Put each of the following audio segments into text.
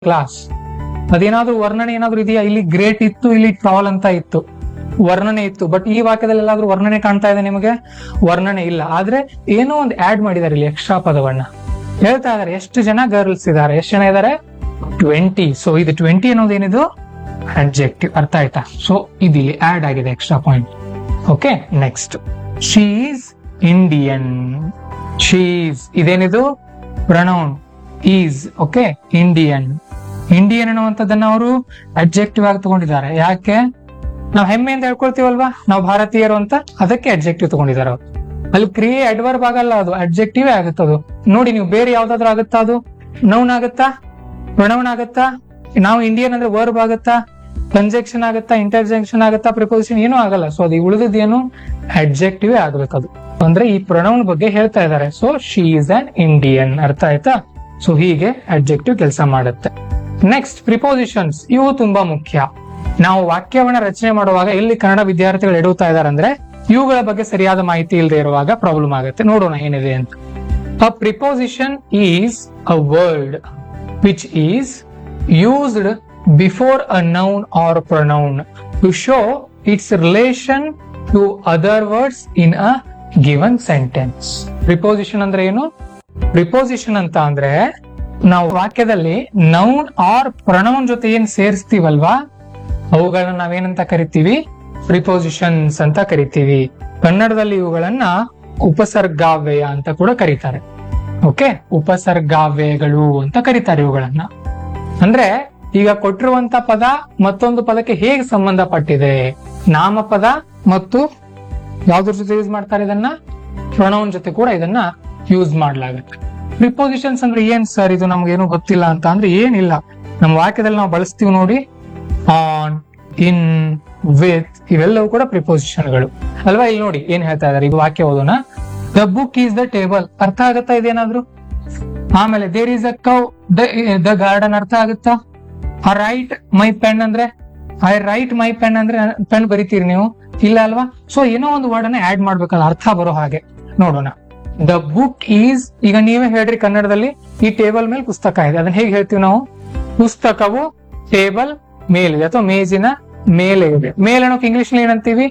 Class ಅದೇನಾದ್ರೂ ವರ್ಣನೆ ಏನಾದ್ರೂ ಇದೆಯಾ ಇಲ್ಲಿ ಗ್ರೇಟ್ ಇತ್ತು ಇಲ್ಲಿ ಟಾಲ್ ಅಂತ ಇತ್ತು ವರ್ಣನೆ ಇತ್ತು ಬಟ್ ಈ ವಾಕ್ಯದಲ್ಲಿ ಎಲ್ಲಾದ್ರೂ ವರ್ಣನೆ ಕಾಣ್ತಾ ಇದೆ ನಿಮಗೆ ವರ್ಣನೆ ಇಲ್ಲ ಆದ್ರೆ ಏನೋ ಒಂದು ಆಡ್ ಮಾಡಿದ್ದಾರೆ ಇಲ್ಲಿ ಎಕ್ಸ್ಟ್ರಾ ಪದವನ್ನ ಹೇಳ್ತಾ ಇದಾರೆ ಎಷ್ಟು ಜನ ಗರ್ಲ್ಸ್ ಇದಾರೆ ಎಷ್ಟು ಜನ ಇದಾರೆ ಟ್ವೆಂಟಿ ಸೊ ಇದು ಟ್ವೆಂಟಿ ಅನ್ನೋದು ಏನಿದು ಅಡ್ಜೆಕ್ಟಿವ್ ಅರ್ಥ ಆಯ್ತಾ ಸೊ ಇದಿಲ್ಲಿ ಆಡ್ ಆಗಿದೆ extra point okay next she's Indian she's ಇದೇನಿದು pronoun is okay Indian Indian ಅನ್ನುವಂಥದ್ದನ್ನ ಅವರು ಅಡ್ಜೆಕ್ಟಿವ್ ಆಗಿ ತಗೊಂಡಿದ್ದಾರೆ ಯಾಕೆ ನಾವು ಹೆಮ್ಮೆ ಅಂತ ಹೇಳ್ಕೊಳ್ತೀವಲ್ವಾ ನಾವು ಭಾರತೀಯರು ಅಂತ ಅದಕ್ಕೆ ಅಡ್ಜೆಕ್ಟಿವ್ ತಗೊಂಡಿದ್ದಾರೆ ಅವ್ರು ಅಲ್ಲಿ ಕ್ರಿಯೆ ಅಡ್ವರ್ಬ್ ಆಗಲ್ಲ ಅದು ಅಡ್ಜೆಕ್ಟಿವ್ ಆಗುತ್ತೆ ಅದು ನೋಡಿ ನೀವು ಬೇರೆ ಯಾವ್ದಾದ್ರು ಆಗುತ್ತಾ ಅದು ನೌನ್ ಆಗುತ್ತಾ ಪ್ರೊನೌನ್ ಆಗುತ್ತಾ ನಾವು ಇಂಡಿಯನ್ ಅಂದ್ರೆ ವರ್ಬ್ ಆಗುತ್ತಾ ಕಂಜೆಕ್ಷನ್ ಆಗುತ್ತಾ ಇಂಟರ್ಜೆಕ್ಷನ್ ಆಗುತ್ತಾ ಪ್ರಿಪೋಸಿಷನ್ ಏನೂ ಆಗಲ್ಲ ಸೊ ಅದು ಉಳಿದದ್ದು ಏನು ಅಡ್ಜೆಕ್ಟಿವ್ ಆಗ್ಬೇಕು ಅದು ಅಂದ್ರೆ ಈ ಪ್ರೊನೌನ್ ಬಗ್ಗೆ ಹೇಳ್ತಾ ಇದ್ದಾರೆ so she is an Indian ಅರ್ಥ ಆಯ್ತಾ ಸೊ ಹೀಗೆ ಅಡ್ಜೆಕ್ಟಿವ್ ಕೆಲಸ ಮಾಡುತ್ತೆ ನೆಕ್ಸ್ಟ್ ಪ್ರಿಪೋಸಿಷನ್ಸ್ ಇವು ತುಂಬಾ ಮುಖ್ಯ ನಾವು ವಾಕ್ಯವನ್ನ ರಚನೆ ಮಾಡುವಾಗ ಎಲ್ಲಿ ಕನ್ನಡ ವಿದ್ಯಾರ್ಥಿಗಳು ಎಡುತ್ತಾ ಇದಾರೆ ಅಂದ್ರೆ ಇವುಗಳ ಬಗ್ಗೆ ಸರಿಯಾದ ಮಾಹಿತಿ ಇಲ್ಲದೆ ಇರುವಾಗ ಪ್ರಾಬ್ಲಮ್ ಆಗುತ್ತೆ ನೋಡೋಣ ಏನಿದೆ ಅಂತ a preposition is a word which is used before a noun or pronoun to show its relation to other words in a given sentence. Preposition ಅಂದ್ರೆ ಏನು ಪ್ರಿಪೋಸಿಷನ್ ಅಂತ ಅಂದ್ರೆ ನಾವು ವಾಕ್ಯದಲ್ಲಿ ನೌನ್ ಆರ್ ಪ್ರೊನೌನ್ ಜೊತೆ ಏನ್ ಸೇರಿಸ್ತೀವಲ್ವಾ ಅವುಗಳನ್ನ ನಾವೇನಂತ ಕರಿತೀವಿ ಪ್ರಿಪೋಸಿಷನ್ಸ್ ಅಂತ ಕರಿತೀವಿ ಕನ್ನಡದಲ್ಲಿ ಇವುಗಳನ್ನ ಉಪಸರ್ಗಾವ್ಯಯ ಅಂತ ಕೂಡ ಕರೀತಾರೆ ಓಕೆ ಉಪಸರ್ಗಾವ್ಯಯಗಳು ಅಂತ ಕರೀತಾರೆ ಇವುಗಳನ್ನ ಅಂದ್ರೆ ಈಗ ಕೊಟ್ಟಿರುವಂತ ಪದ ಮತ್ತೊಂದು ಪದಕ್ಕೆ ಹೇಗೆ ಸಂಬಂಧಪಟ್ಟಿದೆ ನಾಮಪದ ಮತ್ತು ಯಾವ್ದ್ರ ಜೊತೆ ಯೂಸ್ ಮಾಡ್ತಾರೆ ಇದನ್ನ ಪ್ರೊನೌನ್ ಜೊತೆ ಕೂಡ ಇದನ್ನ ಯೂಸ್ ಮಾಡ್ಲಾಗತ್ತೆ ಪ್ರಿಪೋಸಿಷನ್ಸ್ ಅಂದ್ರೆ ಏನ್ ಸರ್ ಇದು ನಮ್ಗೇನು ಗೊತ್ತಿಲ್ಲ ಅಂತ ಅಂದ್ರೆ ಏನಿಲ್ಲ ನಮ್ಮ ವಾಕ್ಯದಲ್ಲಿ ನಾವು ಬಳಸ್ತೀವಿ ನೋಡಿ ಆನ್ ಇನ್ ವಿತ್ ಇವೆಲ್ಲವೂ ಕೂಡ ಪ್ರಿಪೋಸಿಷನ್ಗಳು ಅಲ್ವಾ ಇಲ್ಲಿ ನೋಡಿ ಏನ್ ಹೇಳ್ತಾ ಇದಾರೆ ಈ ವಾಕ್ಯ ಓದೋಣ the book is the table ಅರ್ಥ ಆಗತ್ತಾ ಇದೇನಾದ್ರು ಆಮೇಲೆ there is a cow the garden ಅರ್ಥ ಆಗುತ್ತಾ ಆ ರೈಟ್ ಮೈ ಪೆನ್ ಅಂದ್ರೆ ಐ ರೈಟ್ ಮೈ ಪೆನ್ ಅಂದ್ರೆ ಪೆನ್ ಬರಿತೀರಿ ನೀವು ಇಲ್ಲ ಅಲ್ವಾ ಸೊ ಏನೋ ಒಂದು ವರ್ಡ್ ಅನ್ನ ಆಡ್ ಮಾಡ್ಬೇಕಲ್ಲ ಅರ್ಥ ಬರೋ ಹಾಗೆ ನೋಡೋಣ ದ ಬುಕ್ ಈಸ್ ಈಗ ನೀವೇ ಹೇಳ್ರಿ ಕನ್ನಡದಲ್ಲಿ ಈ ಟೇಬಲ್ ಮೇಲೆ ಪುಸ್ತಕ ಇದೆ ಅದನ್ನ ಹೇಗೆ ಹೇಳ್ತೀವಿ ನಾವು ಪುಸ್ತಕವು ಟೇಬಲ್ ಮೇಲಿದೆ ಅಥವಾ ಮೇಜಿನ ಮೇಲೆ ಇದೆ ಮೇಲೆ ಅನ್ನೋಕೆ ಇಂಗ್ಲಿಷ್ ಏನಂತೀವಿ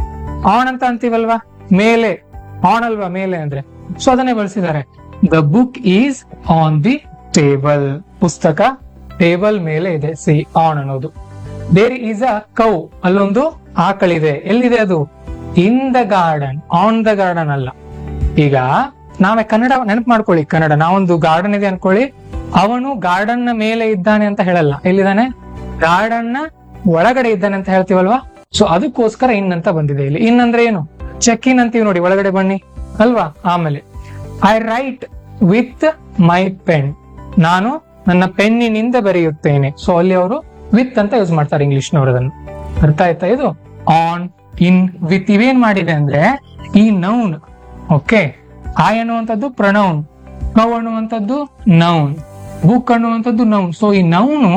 ಆನ್ ಅಂತ ಅಂತೀವಲ್ವಾ ಮೇಲೆ ಆನ್ ಅಲ್ವಾ ಮೇಲೆ ಅಂದ್ರೆ ಸೊ ಅದನ್ನೇ ಬಳಸಿದ್ದಾರೆ the book is on the table ಪುಸ್ತಕ ಟೇಬಲ್ ಮೇಲೆ ಇದೆ ಸಿ ಆನ್ ಅನ್ನೋದು ದೇರ್ ಈಸ್ ಅ ಕೌ ಅಲ್ಲೊಂದು ಆಕಳಿದೆ ಎಲ್ಲಿದೆ ಅದು in the garden on the garden ಅಲ್ಲ ಈಗ ನಾವೇ ಕನ್ನಡ ನೆನಪು ಮಾಡ್ಕೊಳ್ಳಿ ಕನ್ನಡ ನಾವೊಂದು ಗಾರ್ಡನ್ ಇದೆ ಅನ್ಕೊಳ್ಳಿ ಅವನು ಗಾರ್ಡನ್ ನ ಮೇಲೆ ಇದ್ದಾನೆ ಅಂತ ಹೇಳಲ್ಲ ಎಲ್ಲಿದ್ದಾನೆ ಗಾರ್ಡನ್ ನ ಒಳಗಡೆ ಇದ್ದಾನೆ ಅಂತ ಹೇಳ್ತೀವಲ್ವಾ ಸೊ ಅದಕ್ಕೋಸ್ಕರ ಇನ್ ಅಂತ ಬಂದಿದೆ ಇಲ್ಲಿ ಇನ್ ಅಂದ್ರೆ ಏನು ಚೆಕ್ ಇನ್ ಅಂತೀವಿ ನೋಡಿ ಒಳಗಡೆ ಬನ್ನಿ ಅಲ್ವಾ ಆಮೇಲೆ I write with my pen ನಾನು ನನ್ನ ಪೆನ್ನಿನಿಂದ ಬರೆಯುತ್ತೇನೆ ಸೊ ಅಲ್ಲಿ ಅವರು ವಿತ್ ಅಂತ ಯೂಸ್ ಮಾಡ್ತಾರೆ ಇಂಗ್ಲಿಷ್ನವರು ಅದನ್ನು ಅರ್ಥ ಆಯ್ತಾ ಇದು ಆನ್ ಇನ್ ವಿತ್ ಇವೇನ್ ಮಾಡಿದೆ ಅಂದ್ರೆ ಈ ನೌನ್ ಓಕೆ ಐ ಅನ್ನುವಂಥದ್ದು ಪ್ರನೌನ್ ಕವ್ ಅನ್ನುವಂಥದ್ದು ನೌನ್ ಬುಕ್ ಅನ್ನುವಂಥದ್ದು ನೌನ್ ಸೊ ಈ ನೌನು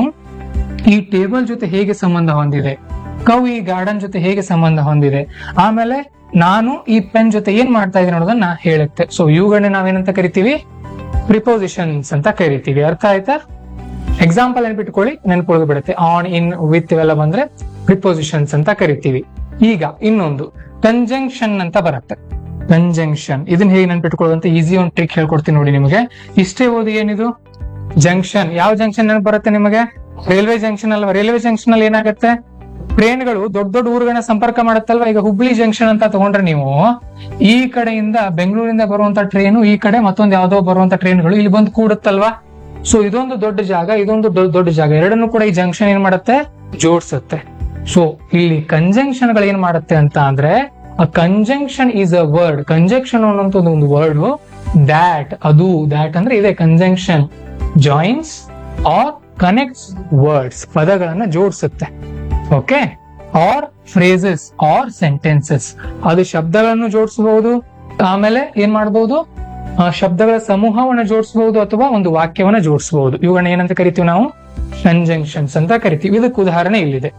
ಈ ಟೇಬಲ್ ಜೊತೆ ಹೇಗೆ ಸಂಬಂಧ ಹೊಂದಿದೆ ಕವ್ ಈ ಗಾರ್ಡನ್ ಜೊತೆ ಹೇಗೆ ಸಂಬಂಧ ಹೊಂದಿದೆ ಆಮೇಲೆ ನಾನು ಈ ಪೆನ್ ಜೊತೆ ಏನ್ ಮಾಡ್ತಾ ಇದ್ದೀನಿ ಅನ್ನೋದನ್ನ ಹೇಳುತ್ತೆ ಸೊ ಇವುಗಳನ್ನ ನಾವೇನಂತ ಕರಿತೀವಿ ಪ್ರಿಪೋಸಿಷನ್ಸ್ ಅಂತ ಕರಿತೀವಿ ಅರ್ಥ ಆಯ್ತಾ ಎಕ್ಸಾಂಪಲ್ ನೆನ್ಪಿಟ್ಕೊಳ್ಳಿ ನೆನ್ಪೊಳಗೆ ಬಿಡುತ್ತೆ ಆನ್ ಇನ್ ವಿತ್ ಇವೆಲ್ಲ ಬಂದ್ರೆ ಪ್ರಿಪೋಸಿಷನ್ಸ್ ಅಂತ ಕರಿತೀವಿ ಈಗ ಇನ್ನೊಂದು ಕಂಜಂಕ್ಷನ್ ಅಂತ ಬರುತ್ತೆ ಕಂಜಂಕ್ಷನ್ ಇದನ್ನ ಹೇಗೆ ನೆನ್ಪಿಟ್ಕೊಳ್ಳೋದು ಅಂತ ಈಸಿ ಒಂದು ಟ್ರಿಕ್ ಹೇಳ್ಕೊಡ್ತೀನಿ ನೋಡಿ ನಿಮಗೆ ಇಷ್ಟೇ ಓದಿ ಏನಿದು ಜಂಕ್ಷನ್ ಯಾವ ಜಂಕ್ಷನ್ ನೆನಪು ಬರುತ್ತೆ ನಿಮಗೆ ರೈಲ್ವೆ ಜಂಕ್ಷನ್ ಅಲ್ವಾ ರೈಲ್ವೆ ಜಂಕ್ಷನ್ ಅಲ್ಲಿ ಏನಾಗುತ್ತೆ ಟ್ರೈನ್ಗಳು ದೊಡ್ಡ ದೊಡ್ಡ ಊರುಗಳನ್ನ ಸಂಪರ್ಕ ಮಾಡುತ್ತಲ್ವಾ ಈಗ ಹುಬ್ಳಿ ಜಂಕ್ಷನ್ ಅಂತ ತಗೊಂಡ್ರೆ ನೀವು ಈ ಕಡೆಯಿಂದ ಬೆಂಗಳೂರಿಂದ ಬರುವಂತ ಟ್ರೈನು ಈ ಕಡೆ ಮತ್ತೊಂದು ಯಾವ್ದೋ ಬರುವಂತ ಟ್ರೈನ್ಗಳು ಇಲ್ಲಿ ಬಂದು ಕೂಡುತ್ತಲ್ವಾ ಸೊ ಇದೊಂದು ದೊಡ್ಡ ಜಾಗ ಇದೊಂದು ದೊಡ್ಡ ದೊಡ್ಡ ಜಾಗ ಎರಡನ್ನು ಕೂಡ ಈ ಜಂಕ್ಷನ್ ಏನ್ ಮಾಡುತ್ತೆ ಜೋಡಿಸುತ್ತೆ ಸೊ ಇಲ್ಲಿ ಕಂಜಂಕ್ಷನ್ ಗಳು ಏನ್ ಮಾಡುತ್ತೆ ಅಂತ ಅಂದ್ರೆ a conjunction is a word conjunction ಅನ್ನೋಂಥ ಒಂದು ವರ್ಡ್ ದ್ಯಾಟ್ ಅದು ದ್ಯಾಟ್ ಅಂದ್ರೆ ಇದೆ conjunction joins or connects words ಪದಗಳನ್ನ ಜೋಡಿಸುತ್ತೆ okay or phrases or sentences ಅದು ಶಬ್ದಗಳನ್ನು ಜೋಡಿಸಬಹುದು ಆಮೇಲೆ ಏನ್ ಮಾಡಬಹುದು ಶಬ್ದಗಳ ಸಮೂಹವನ್ನ ಜೋಡಿಸಬಹುದು ಅಥವಾ ಒಂದು ವಾಕ್ಯವನ್ನ ಜೋಡಿಸಬಹುದು ಇವುಗಳನ್ನ ಏನಂತ ಕರಿತೀವಿ ನಾವು ಕಂಜಂಕ್ಷನ್ಸ್ ಅಂತ ಕರಿತೀವಿ ಇದಕ್ಕೆ ಉದಾಹರಣೆ ಇಲ್ಲಿದೆ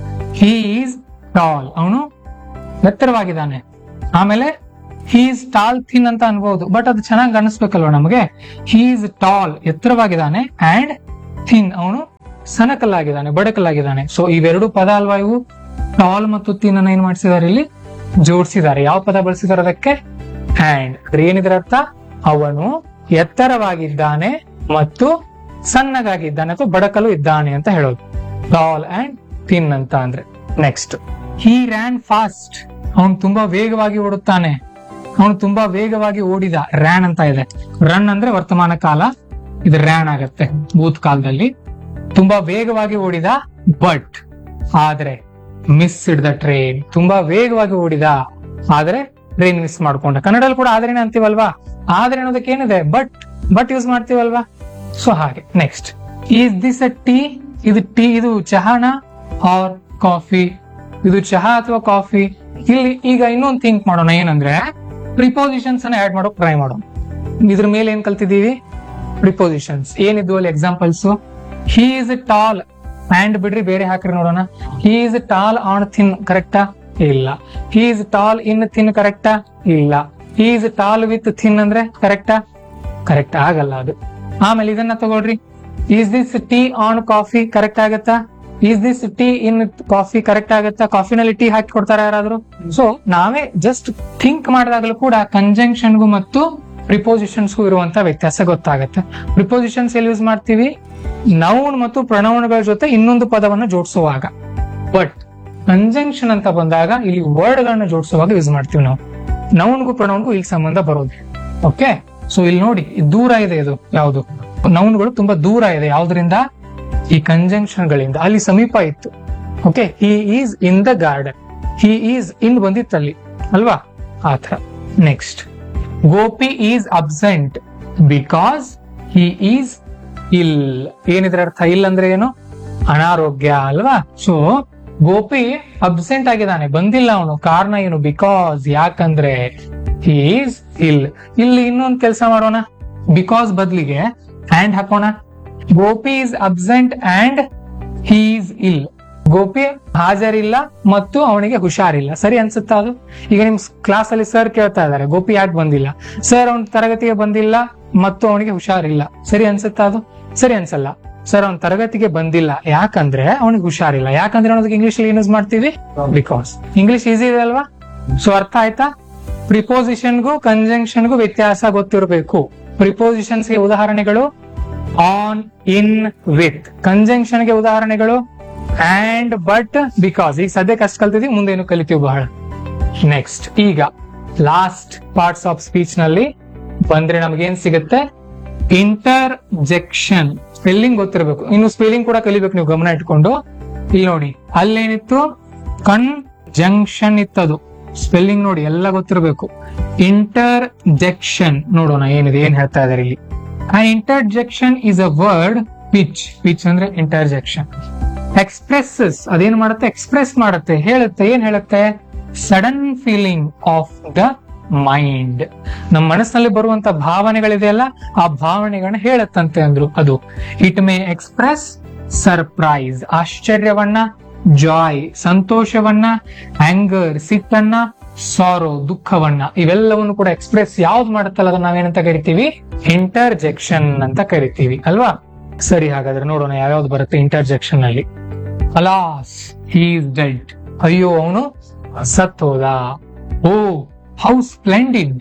ಹೀ ಈಸ್ ಟಾಲ್ ಅವನು ಎತ್ತರವಾಗಿದ್ದಾನೆ ಆಮೇಲೆ ಹೀಸ್ ಟಾಲ್ ಥಿನ್ ಅಂತ ಅನ್ಬಹುದು ಬಟ್ ಅದು ಚೆನ್ನಾಗಿ ಅನಿಸ್ಬೇಕಲ್ವ ನಮಗೆ ಹೀಸ್ ಟಾಲ್ ಎತ್ತರವಾಗಿದ್ದಾನೆ ಅಂಡ್ ಥಿನ್ ಅವನು ಸನಕಲಾಗಿದ್ದಾನೆ ಬಡಕಲಾಗಿದ್ದಾನೆ ಸೊ ಇವೆರಡು ಪದ ಅಲ್ವಾ ಇವು ಟಾಲ್ ಮತ್ತು ಥಿನ್ ಅನ್ನ ಏನ್ ಮಾಡಿಸಿದ್ದಾರೆ ಇಲ್ಲಿ ಜೋಡಿಸಿದ್ದಾರೆ ಯಾವ ಪದ ಬಳಸಿದಾರೆ ಅದಕ್ಕೆ ಹ್ಯಾಂಡ್ ಅದ್ರ ಏನಿದ್ರ ಅರ್ಥ ಅವನು ಎತ್ತರವಾಗಿದ್ದಾನೆ ಮತ್ತು ಸಣ್ಣಗಾಗಿದ್ದಾನೆ ಅಥವಾ ಬಡಕಲು ಇದ್ದಾನೆ ಅಂತ ಹೇಳೋದು ಟಾಲ್ ಅಂಡ್ ಥಿನ್ ಅಂತ ಅಂದ್ರೆ ನೆಕ್ಸ್ಟ್ ಹಿ ರ್ಯಾನ್ ಫಾಸ್ಟ್ ಅವನು ತುಂಬಾ ವೇಗವಾಗಿ ಓಡುತ್ತಾನೆ ಅವನು ತುಂಬಾ ವೇಗವಾಗಿ ಓಡಿದ ರ್ಯಾನ್ ಅಂತ ಇದೆ ರನ್ ಅಂದ್ರೆ ವರ್ತಮಾನ ಕಾಲ ಇದು ರ್ಯಾನ್ ಆಗತ್ತೆ ಭೂತ್ ಕಾಲದಲ್ಲಿ ತುಂಬಾ ವೇಗವಾಗಿ ಓಡಿದ ಬಟ್ ಆದ್ರೆ ಮಿಸ್ ದ ಟ್ರೈನ್ ತುಂಬಾ ವೇಗವಾಗಿ ಓಡಿದ ಆದ್ರೆ ಟ್ರೈನ್ ಮಿಸ್ ಮಾಡ್ಕೊಂಡ ಕನ್ನಡದಲ್ಲಿ ಕೂಡ ಆದ್ರೇನೆ ಅಂತೀವಲ್ವಾ ಆದ್ರೆ ಅನ್ನೋದಕ್ಕೆ ಏನಿದೆ ಬಟ್ ಬಟ್ ಯೂಸ್ ಮಾಡ್ತೀವಲ್ವಾ ಸೊ ಹಾಗೆ next is this a tea ಇದು ಟೀ ಇದು ಚಹಾನ ಆರ್ ಕಾಫಿ ಇದು ಚಹಾ ಅಥವಾ ಕಾಫಿ ಇಲ್ಲಿ ಈಗ ಇನ್ನೊಂದು ಥಿಂಕ್ ಮಾಡೋಣ ಏನಂದ್ರೆ ಪ್ರಿಪೋಸಿಷನ್ಸ್ ಅನ್ನ ಆಡ್ ಮಾಡೋಕ್ ಟ್ರೈ ಮಾಡೋಣ ಇದ್ರ ಮೇಲೆ ಏನ್ ಕಲ್ತಿದೀವಿ ಪ್ರಿಪೋಸಿಷನ್ಸ್ ಏನಿದ್ವು ಅಲ್ಲಿ examples he is tall and ಬಿಡ್ರಿ ಬೇರೆ ಹಾಕ್ರಿ ನೋಡೋಣ he is tall on thin ಕರೆಕ್ಟಾ ಇಲ್ಲ he is tall in thin ಕರೆಕ್ಟಾ ಇಲ್ಲ he is tall with thin ಅಂದ್ರೆ ಕರೆಕ್ಟಾ ಕರೆಕ್ಟ್ ಆಗಲ್ಲ ಅದು ಆಮೇಲೆ ಇದನ್ನ ತಗೊಳ್ರಿ is this tea on coffee correct ಆಗತ್ತಾ is this tea in coffee correct ಆಗತ್ತಾ ಕಾಫಿನಲ್ಲಿ ಟೀ ಹಾಕಿ ಕೊಡ್ತಾರ ಯಾರಾದ್ರೂ ಸೊ ನಾವೇ ಜಸ್ಟ್ ಥಿಂಕ್ ಮಾಡಿದಾಗಲೂ ಕೂಡ ಕಂಜಂಕ್ಷನ್ಗೂ ಮತ್ತು ಪ್ರಿಪೋಸಿಷನ್ಸ್ಗೂ ಇರುವಂತ ವ್ಯತ್ಯಾಸ ಗೊತ್ತಾಗತ್ತೆ ಪ್ರಿಪೋಸಿಷನ್ಸ್ ಎಲ್ಲಿ ಯೂಸ್ ಮಾಡ್ತೀವಿ ನೌನ್ ಮತ್ತು ಪ್ರಣೌನ್ಗಳ ಜೊತೆ ಇನ್ನೊಂದು ಪದವನ್ನು ಜೋಡಿಸುವಾಗ ಬಟ್ ಕಂಜಂಕ್ಷನ್ ಅಂತ ಬಂದಾಗ ಇಲ್ಲಿ ವರ್ಡ್ ಗಳನ್ನ ಜೋಡಿಸುವಾಗ ಯೂಸ್ ಮಾಡ್ತೀವಿ ನಾವು ನೌನ್ಗೂ ಪ್ರಣೌನ್ಗೂ ಇಲ್ಲಿ ಸಂಬಂಧ ಬರೋದು ಓಕೆ ಸೊ ಇಲ್ಲಿ ನೋಡಿ ಇದು ದೂರ ಇದೆ ಇದು ಯಾವುದು ನೌನ್ಗಳು ತುಂಬಾ ದೂರ ಇದೆ ಯಾವ್ದ್ರಿಂದ ಈ ಕಂಜಂಕ್ಷನ್ ಗಳಿಂದ ಅಲ್ಲಿ ಸಮೀಪ ಇತ್ತು okay he is in the garden he is in ಬಂದಿತ್ತಲ್ಲಿ ಅಲ್ವಾ ಆತರ next Gopi is absent because he is ill ಏನಿದ್ರ ಅರ್ಥ ಇಲ್ಲ ಅಂದ್ರೆ ಏನು ಅನಾರೋಗ್ಯ ಅಲ್ವಾ ಸೊ ಗೋಪಿ ಅಬ್ಸೆಂಟ್ ಆಗಿದ್ದಾನೆ ಬಂದಿಲ್ಲ ಅವನು ಕಾರಣ ಏನು ಬಿಕಾಸ್ ಯಾಕಂದ್ರೆ ಈಸ್ ಇಲ್ ಇಲ್ಲಿ ಇನ್ನೊಂದು ಕೆಲಸ ಮಾಡೋಣ ಬಿಕಾಸ್ ಬದ್ಲಿಗೆ ಹ್ಯಾಂಡ್ ಹಾಕೋಣ Gopi is absent and he's ill Gopi ಹಾಜರಿಲ್ಲ ಮತ್ತು ಅವನಿಗೆ ಹುಷಾರಿಲ್ಲ ಸರಿ ಅನ್ಸುತ್ತಾ ಅದು ಈಗ ನಿಮ್ ಕ್ಲಾಸ್ ಅಲ್ಲಿ ಸರ್ ಕೇಳ್ತಾ ಇದಾರೆ ಗೋಪಿ ಯಾಕೆ ಬಂದಿಲ್ಲ ಸರ್ ಅವನ ತರಗತಿಗೆ ಬಂದಿಲ್ಲ ಮತ್ತು ಅವನಿಗೆ ಹುಷಾರಿಲ್ಲ ಸರಿ ಅನ್ಸುತ್ತಾ ಅದು ಸರಿ ಅನ್ಸಲ್ಲ ಸರ್ ಅವನ ತರಗತಿಗೆ ಬಂದಿಲ್ಲ ಯಾಕಂದ್ರೆ ಅವನಿಗೆ ಹುಷಾರಿಲ್ಲ ಯಾಕಂದ್ರೆ ಅನ್ನೋದಕ್ಕೆ ಇಂಗ್ಲಿಷ್ ಅಲ್ಲಿ ಯೂಸ್ ಮಾಡ್ತೀವಿ ಬಿಕಾಸ್ ಇಂಗ್ಲಿಷ್ ಈಸಿ ಇದೆ ಅಲ್ವಾ ಸೊ ಅರ್ಥ ಆಯ್ತಾ ಪ್ರಿಪೋಸಿಷನ್ಗೂ ಕಂಜಂಕ್ಷನ್ಗೂ ವ್ಯತ್ಯಾಸ ಗೊತ್ತಿರಬೇಕು ಪ್ರಿಪೋಸಿಷನ್ಸ್ ಗೆ ಉದಾಹರಣೆಗಳು ಆನ್ ಇನ್ ವಿತ್ ಕಂಜಂಕ್ಷನ್ ಗೆ ಉದಾಹರಣೆಗಳು ಅಂಡ್ ಬಟ್ ಬಿಕಾಸ್ ಈಗ ಸದ್ಯಕ್ಕೆ ಅಷ್ಟು ಕಲ್ತಿದೀವಿ ಮುಂದೆ ಏನು ಕಲಿತೀವಿ ಬಹಳ ನೆಕ್ಸ್ಟ್ ಈಗ ಲಾಸ್ಟ್ ಪಾರ್ಟ್ಸ್ ಆಫ್ ಸ್ಪೀಚ್ ನಲ್ಲಿ ಬಂದ್ರೆ ನಮ್ಗೇನ್ ಸಿಗುತ್ತೆ ಇಂಟರ್ಜೆಕ್ಷನ್ ಸ್ಪೆಲ್ಲಿಂಗ್ ಗೊತ್ತಿರಬೇಕು ಇನ್ನು ಸ್ಪೆಲ್ಲಿಂಗ್ ಕೂಡ ಕಲಿಬೇಕು ನೀವು ಗಮನ ಇಟ್ಕೊಂಡು ಇಲ್ಲಿ ನೋಡಿ ಅಲ್ಲೇನಿತ್ತು ಕನ್ ಜಂಕ್ಷನ್ ಇತ್ತದು ಸ್ಪೆಲ್ಲಿಂಗ್ ನೋಡಿ ಎಲ್ಲ ಗೊತ್ತಿರಬೇಕು ಇಂಟರ್ಜೆಕ್ಷನ್ ನೋಡೋಣ ಏನಿದೆ ಏನ್ ಹೇಳ್ತಾ ಇದಾರೆ ಇಲ್ಲಿ ಆ interjection is a word pitch pitch ಅಂದ್ರೆ ಇಂಟರ್ಜೆಕ್ಷನ್ ಎಕ್ಸ್ಪ್ರೆಸ್ಸಸ್ ಅದೇನ್ ಮಾಡುತ್ತೆ ಎಕ್ಸ್ಪ್ರೆಸ್ ಮಾಡುತ್ತೆ ಹೇಳುತ್ತೆ ಏನ್ ಹೇಳುತ್ತೆ sudden feeling of the mind ನಮ್ಮ ಮನಸ್ಸಿನಲ್ಲಿ ಬರುವಂತ ಭಾವನೆಗಳಿದೆಯಲ್ಲ ಆ ಭಾವನೆಗಳನ್ನ ಹೇಳುತ್ತಂತೆ ಅಂದ್ರು ಅದು ಇಟ್ ಮೇ ಎಕ್ಸ್ಪ್ರೆಸ್ ಸರ್ಪ್ರೈಸ್ ಆಶ್ಚರ್ಯವನ್ನ ಜಾಯ್ ಸಂತೋಷವನ್ನ ಆಂಗರ್ ಸಿಟ್ಟನ್ನ ಸಾರೋ ದುಃಖವನ್ನ ಇವೆಲ್ಲವನ್ನು ಕೂಡ ಎಕ್ಸ್ಪ್ರೆಸ್ ಯಾವ್ದು ಮಾಡುತ್ತಲ್ಲ ಅದನ್ನ ನಾವೇನಂತ ಕರಿತೀವಿ ಇಂಟರ್ಜೆಕ್ಷನ್ ಅಂತ ಕರಿತೀವಿ ಅಲ್ವಾ ಸರಿ ಹಾಗಾದ್ರೆ ನೋಡೋಣ ಯಾವ್ಯಾವ್ದು ಬರುತ್ತೆ ಇಂಟರ್ಜೆಕ್ಷನ್ ಅಲ್ಲಿ ಅಲಾಸ್ ಈಸ್ ಡೆಡ್ ಅಯ್ಯೋ ಅವನು ಸತ್ ಹೋದ ಓ ಹೌ ಸ್ಪ್ಲೆಂಡಿಡ್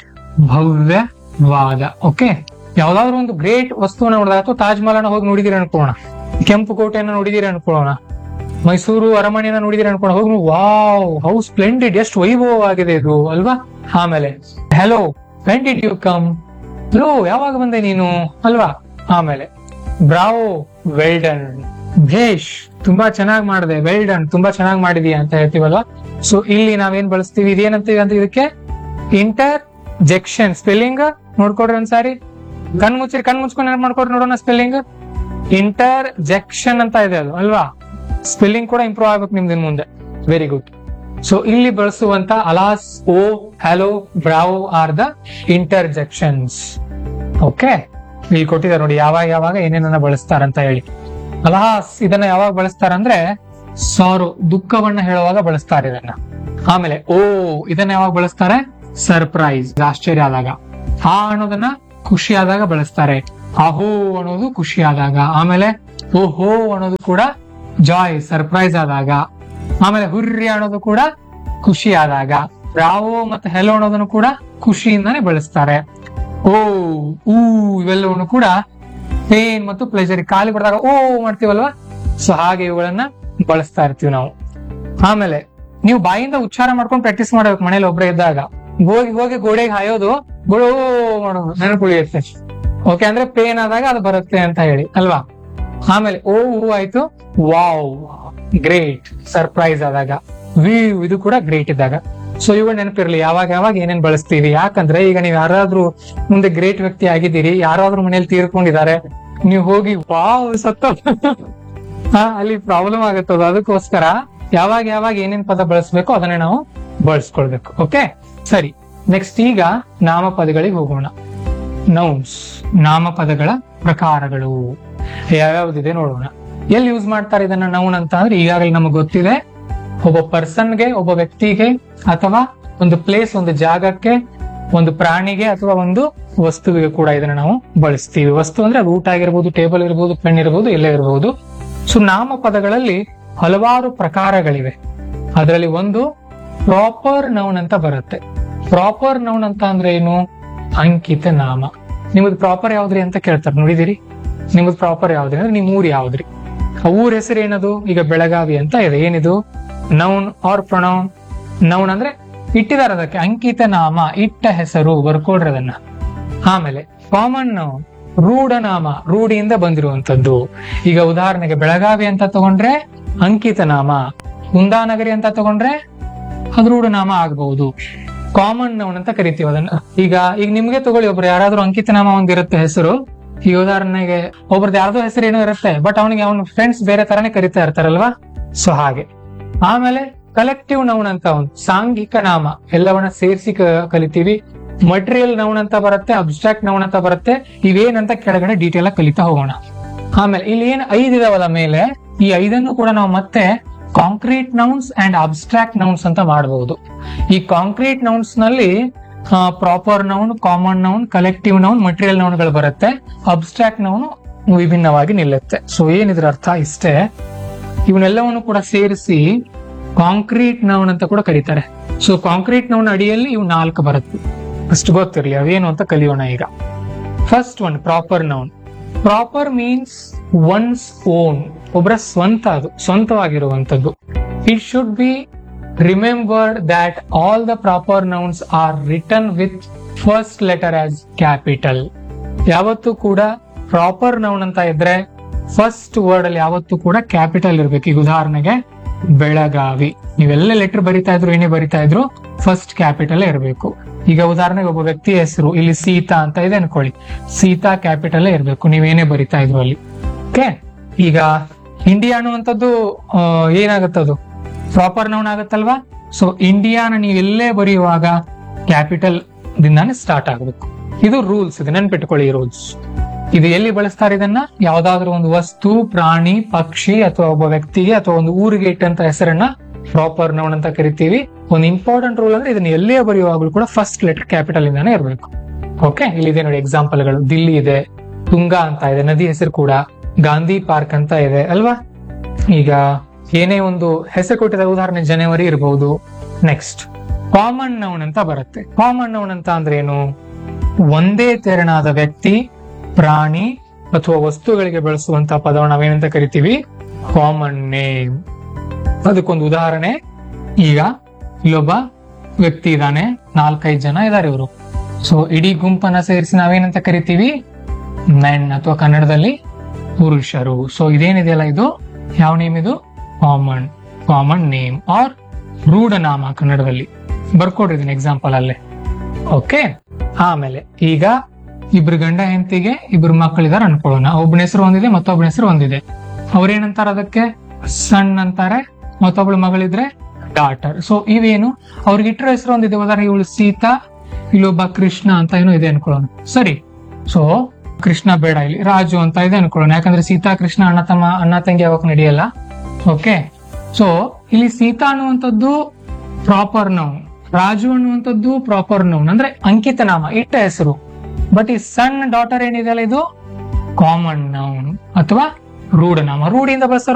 ಭವ್ಯವಾದ ಓಕೆ ಯಾವ್ದಾದ್ರು ಒಂದು ಗ್ರೇಟ್ ವಸ್ತುವನ್ನ ನೋಡಿದಾಗ ಅಥವಾ ತಾಜ್ ಮಹಲ್ ಹೋಗಿ ನೋಡಿದಿರಿ ಅನ್ಕೊಳ್ಳೋಣ ಕೆಂಪು ಕೋಟೆಯನ್ನ ನೋಡಿದಿರಿ ಅನ್ಕೊಳ್ಳೋಣ ಮೈಸೂರು ಅರಮನೆಯನ್ನ ನೋಡಿದಿರಿ ಅನ್ಕೊಂಡು ಹೋಗಿ ವಾವ್ ಹೌ ಸ್ಪ್ಲೆಂಡಿಡ್ ಎಷ್ಟು ವೈಭವವಾಗಿದೆ ಇದು ಅಲ್ವಾ ಆಮೇಲೆ hello when did you come hello ಯಾವಾಗ ಬಂದೆ ನೀನು ಅಲ್ವಾ ಆಮೇಲೆ ಬ್ರಾವೋ ವೆಲ್ ಡನ್ ಭೇಷ್ ತುಂಬಾ ಚೆನ್ನಾಗಿ ಮಾಡಿದೆ ವೆಲ್ ಡನ್ ತುಂಬಾ ಚೆನ್ನಾಗಿ ಮಾಡಿದೀಯ ಅಂತ ಹೇಳ್ತೀವಲ್ವಾ ಸೊ ಇಲ್ಲಿ ನಾವೇನ್ ಬಳಸ್ತೀವಿ ಇದೇನಂತೀವಿ ಅಂತ ಇದಕ್ಕೆ ಇಂಟರ್ ಜೆಕ್ಷನ್ ಸ್ಪೆಲ್ಲಿಂಗ್ ನೋಡ್ಕೊಡ್ರಿ ಒಂದ್ಸಾರಿ ಕಣ್ ಮುಚ್ಚಿರಿ ಕಣ್ ಮುಚ್ಕೊಂಡು ನೆನಪು ಮಾಡ್ಕೊಡ್ರಿ ನೋಡೋಣ ಸ್ಪೆಲ್ಲಿಂಗ್ ಇಂಟರ್ ಜೆಕ್ಷನ್ ಅಂತ ಇದೆ ಅದು ಅಲ್ವಾ ಸ್ಪೆಲ್ಲಿಂಗ್ ಕೂಡ ಇಂಪ್ರೂವ್ ಆಗ್ಬೇಕು ನಿಮ್ದು ಇನ್ ಮುಂದೆ ವೆರಿ ಗುಡ್ ಸೊ ಇಲ್ಲಿ ಬಳಸುವಂತ alas oh hello bravo are the interjections okay ಇಲ್ಲಿ ಕೊಟ್ಟಿದ್ದಾರೆ ನೋಡಿ ಯಾವಾಗ ಯಾವಾಗ ಏನೇನನ್ನ ಬಳಸ್ತಾರಂತ ಹೇಳಿ ಅಲಾಸ್ ಇದನ್ನ ಯಾವಾಗ ಬಳಸ್ತಾರಂದ್ರೆ ಸಾರು ದುಃಖವನ್ನ ಹೇಳುವಾಗ ಬಳಸ್ತಾರೆ ಇದನ್ನ ಆಮೇಲೆ ಓ ಇದನ್ನ ಯಾವಾಗ ಬಳಸ್ತಾರೆ ಸರ್ಪ್ರೈಸ್ ಆಶ್ಚರ್ಯ ಆದಾಗ ಹಾ ಅನ್ನೋದನ್ನ ಖುಷಿ ಆದಾಗ ಬಳಸ್ತಾರೆ ಅಹೋ ಅನ್ನೋದು ಖುಷಿ ಆದಾಗ ಆಮೇಲೆ ಓಹೋ ಅನ್ನೋದು ಕೂಡ ಜಾಯ್ ಸರ್ಪ್ರೈಸ್ ಆದಾಗ ಆಮೇಲೆ ಹುರ್ರಿ ಅನ್ನೋದು ಕೂಡ ಖುಷಿ ಆದಾಗ ರಾವೋ ಮತ್ತೆ ಹೆಲೋ ಅನ್ನೋದನ್ನು ಕೂಡ ಖುಷಿಯಿಂದಾನೇ ಬಳಸ್ತಾರೆ ಓ ಊ ಇವೆಲ್ಲವನ್ನು ಕೂಡ ಪೇನ್ ಮತ್ತು ಪ್ಲೆಜರ್ ಖಾಲಿ ಕೊಡಿದಾಗ ಓ ಮಾಡ್ತೀವಲ್ವಾ ಸೊ ಹಾಗೆ ಇವುಗಳನ್ನ ಬಳಸ್ತಾ ಇರ್ತೀವಿ ನಾವು ಆಮೇಲೆ ನೀವು ಬಾಯಿಂದ ಉಚ್ಚಾರ ಮಾಡ್ಕೊಂಡು ಪ್ರಾಕ್ಟೀಸ್ ಮಾಡ್ಬೇಕು ಮನೇಲಿ ಒಬ್ರೇ ಇದ್ದಾಗ ಹೋಗಿ ಹೋಗಿ ಗೋಡೆಗೆ ಹಾಯೋದು ಗೋಡೆ ಓ ಮಾಡೋದು ನೆನಪುಳಿಯುತ್ತೆ ಓಕೆ ಅಂದ್ರೆ ಪೇನ್ ಆದಾಗ ಅದು ಬರುತ್ತೆ ಅಂತ ಹೇಳಿ ಅಲ್ವಾ ಆಮೇಲೆ ಓ ಹೂ ಆಯ್ತು ವಾವ್ ಗ್ರೇಟ್ ಸರ್ಪ್ರೈಸ್ ಆದಾಗ ವಿ ಇದು ಕೂಡ ಗ್ರೇಟ್ ಇದ್ದಾಗ ಸೊ ಇವು ನೆನಪಿರ್ಲಿ ಯಾವಾಗ ಯಾವಾಗ ಏನೇನ್ ಬಳಸ್ತೀವಿ ಯಾಕಂದ್ರೆ ಈಗ ನೀವು ಯಾರಾದ್ರೂ ಮುಂದೆ ಗ್ರೇಟ್ ವ್ಯಕ್ತಿ ಆಗಿದ್ದೀರಿ ಯಾರಾದ್ರೂ ಮನೇಲಿ ತೀರ್ಕೊಂಡಿದ್ದಾರೆ ನೀವು ಹೋಗಿ ವಾವ್ ಸತ್ತ ಹಾ ಅಲ್ಲಿ ಪ್ರಾಬ್ಲಮ್ ಆಗುತ್ತದ ಅದಕ್ಕೋಸ್ಕರ ಯಾವಾಗ ಯಾವಾಗ ಏನೇನ್ ಪದ ಬಳಸ್ಬೇಕು ಅದನ್ನೇ ನಾವು ಬಳಸ್ಕೊಳ್ಬೇಕು ಓಕೆ ಸರಿ ನೆಕ್ಸ್ಟ್ ಈಗ ನಾಮಪದಗಳಿಗೆ ಹೋಗೋಣ ನೌನ್ಸ್ ನಾಮಪದಗಳ ಪ್ರಕಾರಗಳು ಯಾವ್ಯಾವ್ದಿದೆ ನೋಡೋಣ ಎಲ್ಲಿ ಯೂಸ್ ಮಾಡ್ತಾರೆ ಇದನ್ನ ನೌನ್ ಅಂತ ಅಂದ್ರೆ ಈಗಾಗಲೇ ನಮಗೆ ಗೊತ್ತಿದೆ ಒಬ್ಬ ಪರ್ಸನ್ಗೆ ಒಬ್ಬ ವ್ಯಕ್ತಿಗೆ ಅಥವಾ ಒಂದು ಪ್ಲೇಸ್ ಒಂದು ಜಾಗಕ್ಕೆ ಒಂದು ಪ್ರಾಣಿಗೆ ಅಥವಾ ಒಂದು ವಸ್ತುವಿಗೆ ಕೂಡ ಇದನ್ನ ನಾವು ಬಳಸ್ತೀವಿ ವಸ್ತು ಅಂದ್ರೆ ಅದು ಊಟ ಆಗಿರ್ಬೋದು ಟೇಬಲ್ ಇರ್ಬೋದು ಪೆನ್ ಇರ್ಬೋದು ಎಲ್ಲೇ ಇರಬಹುದು ಸೊ ನಾಮಪದಗಳಲ್ಲಿ ಹಲವಾರು ಪ್ರಕಾರಗಳಿವೆ ಅದರಲ್ಲಿ ಒಂದು ಪ್ರಾಪರ್ ನೌನ್ ಅಂತ ಬರುತ್ತೆ ಪ್ರಾಪರ್ ನೌನ್ ಅಂತ ಅಂದ್ರೆ ಏನು ಅಂಕಿತ ನಾಮ ನಿಮ್ಮದು ಪ್ರಾಪರ್ ಯಾವ್ದ್ರಿ ಅಂತ ಕೇಳ್ತಾರೆ ನೋಡಿದಿರಿ ನಿಮ್ಮದು ಪ್ರಾಪರ್ ಯಾವ್ದ್ರಿ ಅಂದ್ರೆ ನಿಮ್ ಊರ್ ಯಾವ್ದ್ರಿ ಆ ಊರ್ ಹೆಸರು ಏನದು ಈಗ ಬೆಳಗಾವಿ ಅಂತ ಇದೆ ಏನಿದು ನೌನ್ ಆರ್ ಪ್ರೊನೌನ್ ನೌನ್ ಅಂದ್ರೆ ಇಟ್ಟಿದಾರ ಅದಕ್ಕೆ ಅಂಕಿತ ನಾಮ ಇಟ್ಟ ಹೆಸರು ಬರ್ಕೊಡ್ರಿ ಅದನ್ನ ಆಮೇಲೆ ಕಾಮನ್ ನೌನ್ ರೂಢನಾಮ ರೂಢಿಯಿಂದ ಬಂದಿರುವಂತದ್ದು ಈಗ ಉದಾಹರಣೆಗೆ ಬೆಳಗಾವಿ ಅಂತ ತಗೊಂಡ್ರೆ ಅಂಕಿತ ನಾಮ ಕುಂದಾನಗರಿ ಅಂತ ತಗೊಂಡ್ರೆ ಅದು ರೂಢನಾಮ ಆಗಬಹುದು ಕಾಮನ್ ನೌನ್ ಅಂತ ಕರಿತೀವಿ ಅದನ್ನ ಈಗ ಈಗ ನಿಮ್ಗೆ ತಗೊಳ್ಳಿ ಒಬ್ರು ಯಾರಾದ್ರೂ ಅಂಕಿತ ನಾಮ ಒಂದಿರುತ್ತೆ ಹೆಸರು ಈಗ ಉದಾಹರಣೆಗೆ ಒಬ್ರದ್ದು ಯಾರ್ದೋ ಹೆಸರು ಏನೋ ಇರುತ್ತೆ ಬಟ್ ಅವನಿಗೆ ಅವನ ಫ್ರೆಂಡ್ಸ್ ಬೇರೆ ತರಾನೇ ಕರಿತಾ ಇರ್ತಾರಲ್ವಾ ಸೊ ಹಾಗೆ ಆಮೇಲೆ ಕಲೆಕ್ಟಿವ್ ನೌನ್ ಅಂತ ಒಂದು ಸಾಂಘಿಕ ನಾಮ ಎಲ್ಲವನ್ನ ಸೇರಿಸಿ ಕಲಿತೀವಿ ಮಟೀರಿಯಲ್ ನೌನ್ ಅಂತ ಬರುತ್ತೆ ಅಬ್ಸ್ಟ್ರಾಕ್ಟ್ ನೌನ್ ಅಂತ ಬರುತ್ತೆ ಇವೇನಂತ ಕೆಳಗಡೆ ಡೀಟೇಲ್ ಆಗಿ ಕಲಿತಾ ಹೋಗೋಣ ಆಮೇಲೆ ಇಲ್ಲಿ ಏನ್ ಐದ್ ಇದಾವಲ್ಲ ಮೇಲೆ ಈ ಐದನ್ನು ಕೂಡ ನಾವು ಮತ್ತೆ concrete nouns and abstract nouns ಅಂತ ಮಾಡಬಹುದು ಈ ಕಾಂಕ್ರೀಟ್ ನೌನ್ಸ್ ನಲ್ಲಿ proper noun common noun collective noun material ನೌನ್ಗಳು ಬರುತ್ತೆ ಅಬ್ಸ್ಟ್ರಾಕ್ಟ್ ನೌನ್ ವಿಭಿನ್ನವಾಗಿ ನಿಲ್ಲುತ್ತೆ ಸೊ ಏನಿದ್ರ ಅರ್ಥ ಇಷ್ಟೇ ಇವನ್ನೆಲ್ಲವನ್ನು ಕೂಡ ಸೇರಿಸಿ ಕಾಂಕ್ರೀಟ್ ನೌನ್ ಅಂತ ಕೂಡ ಕರೀತಾರೆ ಸೊ ಕಾಂಕ್ರೀಟ್ ನೌನ್ ಅಡಿಯಲ್ಲಿ ಇವು ನಾಲ್ಕು ಬರುತ್ತೆ ಅಷ್ಟು ಗೊತ್ತಿರಲಿ ಅವೇನು ಅಂತ ಕಲಿಯೋಣ ಈಗ first one proper noun proper means one's own ಒಬ್ಬರ ಸ್ವಂತ ಅದು ಸ್ವಂತವಾಗಿರುವಂತದ್ದು it should be remembered that all the proper nouns are return with first letter as capital ಯಾವತ್ತೂ ಕೂಡ ಪ್ರಾಪರ್ ನೌನ್ ಅಂತ ಇದ್ರೆ ಫಸ್ಟ್ ವರ್ಡ್ ಅಲ್ಲಿ ಯಾವತ್ತೂ ಕೂಡ ಕ್ಯಾಪಿಟಲ್ ಇರ್ಬೇಕು ಈಗ ಉದಾಹರಣೆಗೆ ಬೆಳಗಾವಿ ನೀವೆಲ್ಲ ಲೆಟರ್ ಬರಿತಾ ಇದ್ರು ಏನೇ ಬರಿತಾ ಇದ್ರು ಫಸ್ಟ್ ಕ್ಯಾಪಿಟಲ್ ಇರಬೇಕು ಈಗ ಉದಾಹರಣೆಗೆ ಒಬ್ಬ ವ್ಯಕ್ತಿ ಹೆಸರು ಇಲ್ಲಿ ಸೀತಾ ಅಂತ ಇದೆ ಅನ್ಕೊಳ್ಳಿ ಸೀತಾ ಕ್ಯಾಪಿಟಲ್ ಇರಬೇಕು ನೀವೇನೇ ಬರಿತಾ ಇದ್ರು ಅಲ್ಲಿ ಓಕೆ ಈಗ ಇಂಡಿಯಾ ಅನ್ನುವಂಥದ್ದು ಆ, ಏನಾಗುತ್ತದು ಪ್ರಾಪರ್ ನೌನ್ ಆಗುತ್ತಲ್ವಾ ಸೊ ಇಂಡಿಯಾನ ನೀವು ಎಲ್ಲೇ ಬರೆಯುವಾಗ ಕ್ಯಾಪಿಟಲ್ ದಿಂದಾನೇ ಸ್ಟಾರ್ಟ್ ಆಗಬೇಕು ಇದು ರೂಲ್ಸ್ ಇದು ನೆನ್ಪಿಟ್ಕೊಳ್ಳಿ ಈ ರೂಲ್ಸ್ ಇದು ಎಲ್ಲಿ ಬಳಸ್ತಾರೆ ಇದನ್ನ ಯಾವ್ದಾದ್ರು ಒಂದು ವಸ್ತು ಪ್ರಾಣಿ ಪಕ್ಷಿ ಅಥವಾ ಒಬ್ಬ ವ್ಯಕ್ತಿಗೆ ಅಥವಾ ಒಂದು ಊರಿಗೆ ಇಟ್ಟಂತ ಹೆಸರನ್ನ ಪ್ರಾಪರ್ ನೌನ್ ಅಂತ ಕರಿತೀವಿ ಒಂದು ಇಂಪಾರ್ಟೆಂಟ್ ರೂಲ್ ಅಂದ್ರೆ ಇದನ್ನ ಎಲ್ಲೇ ಬರೆಯುವಾಗಲೂ ಕೂಡ ಫಸ್ಟ್ ಲೆಟರ್ ಕ್ಯಾಪಿಟಲ್ ಇಂದಾನೇ ಇರಬೇಕು ಓಕೆ ಇಲ್ಲಿದೆ ನೋಡಿ ಎಕ್ಸಾಂಪಲ್ಗಳು ದಿಲ್ಲಿ ಇದೆ ತುಂಗಾ ಅಂತ ಇದೆ ನದಿ ಹೆಸರು ಕೂಡ ಗಾಂಧಿ ಪಾರ್ಕ್ ಅಂತ ಇದೆ ಅಲ್ವಾ ಈಗ ಏನೇ ಒಂದು ಹೆಸರು ಕೊಟ್ಟಿದ ಉದಾಹರಣೆ ಜನವರಿ ಇರಬಹುದು ನೆಕ್ಸ್ಟ್ ಕಾಮನ್ ನೌನ್ ಅಂತ ಬರುತ್ತೆ ಕಾಮನ್ ನೌನ್ ಅಂತ ಅಂದ್ರೆ ಏನು ಒಂದೇ ತೆರನಾದ ವ್ಯಕ್ತಿ ಪ್ರಾಣಿ ಅಥವಾ ವಸ್ತುಗಳಿಗೆ ಬಳಸುವಂತ ಪದವನ್ನು ನಾವೇನಂತ ಕರಿತೀವಿ ಕಾಮನ್ ನೇಮ್ ಅದಕ್ಕೊಂದು ಉದಾಹರಣೆ ಈಗ ಇಲ್ಲೊಬ್ಬ ವ್ಯಕ್ತಿ ಇದ್ದಾನೆ ನಾಲ್ಕೈದು ಜನ ಇದಾರೆ ಇವರು ಸೊ ಇಡೀ ಗುಂಪನ್ನ ಸೇರಿಸಿ ನಾವೇನಂತ ಕರಿತೀವಿ ಮೆನ್ ಅಥವಾ ಕನ್ನಡದಲ್ಲಿ ಪುರುಷರು ಸೊ ಇದೇನಿದೆಯಲ್ಲ ಇದು ಯಾವ ನೇಮ್ ಇದು ಕಾಮನ್ ಕಾಮನ್ ನೇಮ್ ಆರ್ ರೂಢನಾಮ ಕನ್ನಡದಲ್ಲಿ ಬರ್ಕೊಡ್ರಿ ಇದನ್ನ ಎಕ್ಸಾಂಪಲ್ ಅಲ್ಲೇ ಓಕೆ ಆಮೇಲೆ ಈಗ ಇಬ್ರು ಗಂಡ ಹೆಂಡತಿಗೆ ಇಬ್ರು ಮಕ್ಕಳಿದಾರೆ ಅನ್ಕೊಳ್ಳೋಣ ಒಬ್ಬನ ಹೆಸರು ಒಂದಿದೆ ಮತ್ತೊಬ್ಬನ ಹೆಸರು ಒಂದಿದೆ ಅವ್ರೇನಂತಾರ ಅದಕ್ಕೆ ಸಣ್ಣ ಅಂತಾರೆ ಮತ್ತೊಬ್ಳು ಮಗಳಿದ್ರೆ ಡಾಟರ್ ಸೊ ಇವೇನು ಅವ್ರಿಗೆ ಇಟ್ಟರ ಹೆಸರು ಒಂದಿದೆ ಉದಾಹರಣೆ ಇವಳು ಸೀತಾ ಇಲ್ಲೊಬ್ಬ ಕೃಷ್ಣ ಅಂತ ಏನೋ ಇದೆ ಅನ್ಕೊಳ್ಳೋಣ ಸರಿ ಸೊ ಕೃಷ್ಣ ಬೇಡ ಇಲ್ಲಿ ರಾಜು ಅಂತ ಇದೆ ಅನ್ಕೊಳ್ಳೋಣ ಯಾಕಂದ್ರೆ ಸೀತಾ ಕೃಷ್ಣ ಅಣ್ಣ ತಮ್ಮ ಅಣ್ಣ ತಂಗಿ ಯಾವಾಗ ನಡೆಯಲ್ಲ ಓಕೆ ಸೊ ಇಲ್ಲಿ ಸೀತಾ ಅನ್ನುವಂಥದ್ದು ಪ್ರಾಪರ್ ನೌನ್ ರಾಜು ಅನ್ನುವಂಥದ್ದು ಪ್ರಾಪರ್ ನೌನ್ ಅಂದ್ರೆ ಅಂಕಿತ ನಾಮ ಇಟ್ಟ ಹೆಸರು ಬಟ್ ಈ ಸಣ್ಣ ಡಾಟರ್ ಏನಿದೆಯಲ್ಲ ಇದು ಕಾಮನ್ ನೌನ್ ಅಥವಾ ರೂಢನಾಮ ರೂಢಿಯಿಂದ ಬಳಸ್ತಾರ